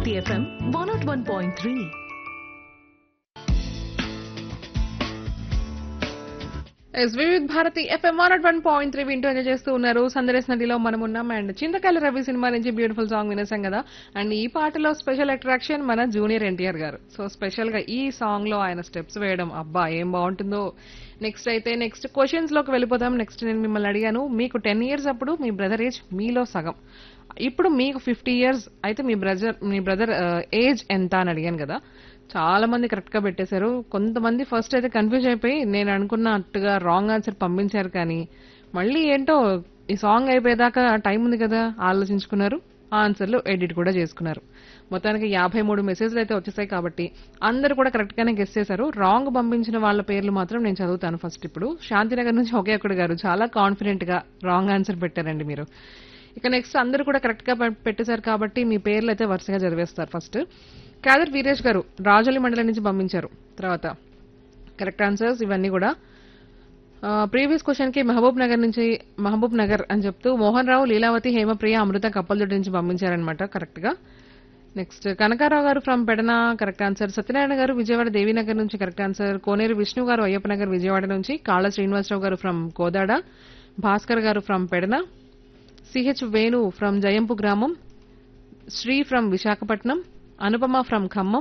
Bharati FM one not one point three S Vividh Bharati FM one one point three వింటూ enjoy చేస్తూ ఉన్నారు సందరేస్ నదిలో మనం ఉన్నాం అండ్ చింతకాయల రవి సినిమా నుంచి బ్యూటిఫుల్ సాంగ్ వినేసాం కదా అండ్ ఈ పాటలో స్పెషల్ అట్రాక్షన్ మన జూనియర్ ఎన్టీఆర్ గారు సో స్పెషల్ గా ఈ సాంగ్ లో ఆయన స్టెప్స్ వేయడం అబ్బా ఏం బాగుంటుందో నెక్స్ట్ అయితే నెక్స్ట్ క్వశ్చన్స్ లోకి వెళ్ళిపోతాం నెక్స్ట్ నేను మిమ్మల్ని అడిగాను మీకు టెన్ ఇయర్స్ అప్పుడు మీ బ్రదర్ ఏజ్ మీలో సగం ఇప్పుడు మీకు ఫిఫ్టీ ఇయర్స్ అయితే మీ బ్రదర్ మీ బ్రదర్ ఏజ్ ఎంత అని అడిగాను కదా చాలా మంది కరెక్ట్ గా పెట్టేశారు కొంతమంది ఫస్ట్ అయితే కన్ఫ్యూజ్ అయిపోయి నేను అనుకున్నట్టుగా రాంగ్ ఆన్సర్ పంపించారు కానీ మళ్ళీ ఏంటో ఈ సాంగ్ అయిపోయేదాకా టైం ఉంది కదా ఆలోచించుకున్నారు ఆన్సర్లు ఎడిట్ కూడా చేసుకున్నారు మొత్తానికి యాభై మూడు మెసేజ్లు అయితే వచ్చేసాయి కాబట్టి అందరూ కూడా కరెక్ట్ గానే గెస్ చేశారు రాంగ్ పంపించిన వాళ్ళ పేర్లు మాత్రం నేను చదువుతాను ఫస్ట్ ఇప్పుడు శాంతినగర్ నుంచి ఒకే ఒక్కడు గారు చాలా కాన్ఫిడెంట్ గా రాంగ్ ఆన్సర్ పెట్టారండి మీరు ఇక నెక్స్ట్ అందరూ కూడా కరెక్ట్ గా పె- పెట్టేశారు కాబట్టి మీ పేర్లు అయితే వరుసగా చదివేస్తారు ఫస్ట్ కాదర్ వీరేష్ గారు రాజోలి మండలం నుంచి పంపించారు తర్వాత కరెక్ట్ ఆన్సర్స్ ఇవన్నీ కూడా ప్రీవియస్ క్వశ్చన్ కి మహబూబ్ నగర్ నుంచి మహబూబ్ నగర్ అని చెప్తూ మోహన్ రావు లీలావతి హేమప్రియ అమృత కప్పలదొడ్డి నుంచి పంపించారనమాట కరెక్ట్ గా next Kanakarao garu from Pedana correct answer Satyanarayana garu Vijayawada Devi Nagar నుంచి కరెక్ట్ ఆన్సర్ కోనేరు విష్ణు గారు అయ్యప్ప నగర్ విజయవాడ నుంచి కాళ్ళ శ్రీనివాసరావు గారు from Kodad Bhaskar garu from Pedana CH Venu from Jayampu గ్రామం Shri from Visakhapatnam Anupama from Khammam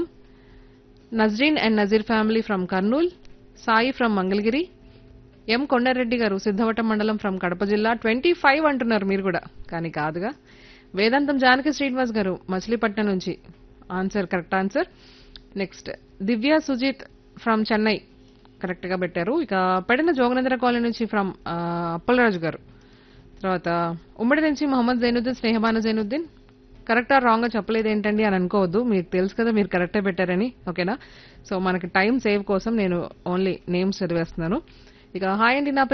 Nazreen and Nazir family from Kurnool Sai from Mangalagiri M Kondareddy garu Siddhavatam మండలం ఫ్రమ్ కడప జిల్లా ట్వంటీ ఫైవ్ అంటున్నారు మీరు కూడా కానీ కాదుగా వేదాంతం జానకి శ్రీనివాస్ గారు మచిలీపట్నం నుంచి answer correct answer next Divya Sujith from Chennai correct గా పెట్టారు ఇక పెడిన జోగనేంద్ర కాలనీ నుంచి ఫ్రమ్ అప్పలరాజు గారు తర్వాత ఉమ్మడి నుంచి మొహమ్మద్ జైనుద్దీన్ స్నేహబాన జైనుద్దీన్ కరెక్టా రాంగ్ చెప్పలేదు ఏంటండి అని అనుకోవద్దు మీకు తెలుసు కదా మీరు కరెక్టే పెట్టారని ఓకేనా సో మనకి టైం సేవ్ కోసం నేను ఓన్లీ నేమ్స్ చదివేస్తున్నాను ఇక హాయ్ అండి నా పేరు